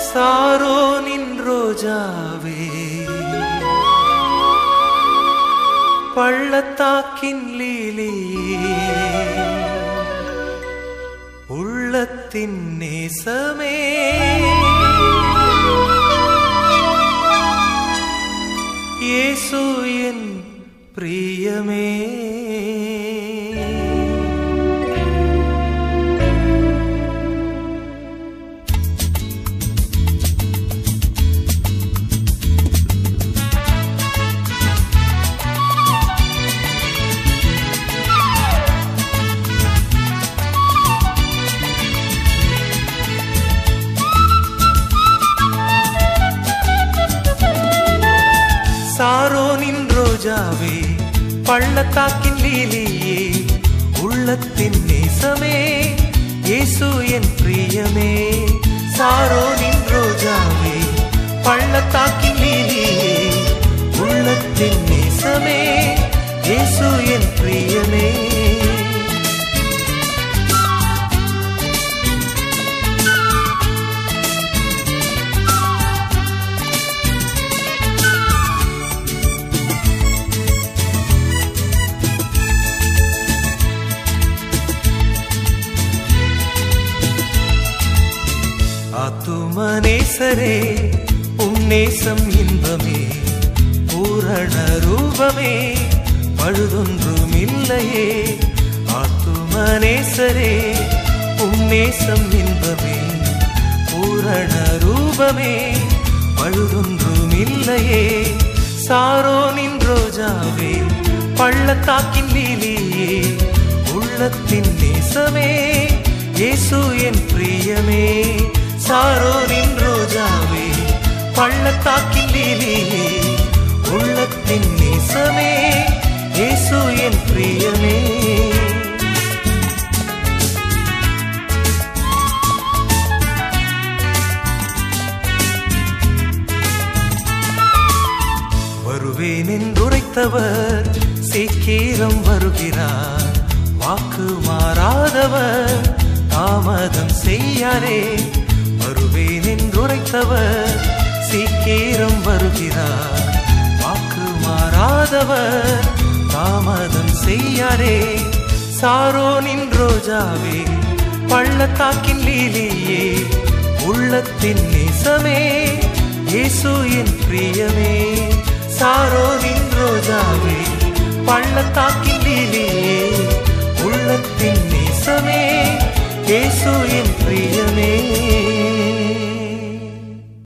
சாரோனின் ரோஜாவே பள்ளத்தாக்கின் லீலியே உள்ளத்தின் நேசமே இயேசு என் பிரியமே சாரோனின் ரோஜாவே பள்ளத்தாக்கின் லீலியே உள்ளத்தின் நேசமே இயேசு என் பிரியமே சாரோனின் ரோஜாவே பள்ளத்தாக்கின் லீலியே உள்ளத்தின் நேசமே இயேசு என் பிரியமே ஆத்துமனேசரே உன்னேசம் இன்பமே பூரண ரூபமே பழுதொன்றும் இல்லையே ஆத்துமனேசரே உன்னேசம் இன்பமே பூரண ரூபமே பழுதொன்றும் இல்லையே சாரோனின் ரோஜாவே பள்ளத்தாக்கின் லீலியே உள்ளத்தின் நேசமே இயேசு என் பிரியமே சாரோரின் ரோஜாவே பள்ளத்தாக்கின் லீலியே உள்ளத்தின் நேசமே இயேசு என் பிரியமே வருவேன் என்றுரைத்தவர் சீக்கிரம் வருகிறார் வாக்கு மாறாதவர் தாமதம் செய்யாரே வருவேன் என்றுரைத்தவர் சீக்கிரம் வருகிறார் வாக்கு மாறாதவர் தாமதம் செய்யாரே சாரோனின் ரோஜாவே பள்ளத்தாக்கின் லீலியே உள்ளத்தின் நேசமே இயேசு என் பிரியமே சாரோனின் ரோஜாவே பள்ளத்தாக்கின் லீலியே உள்ளத்தின் நேசமே இயேசு என் பிரியமே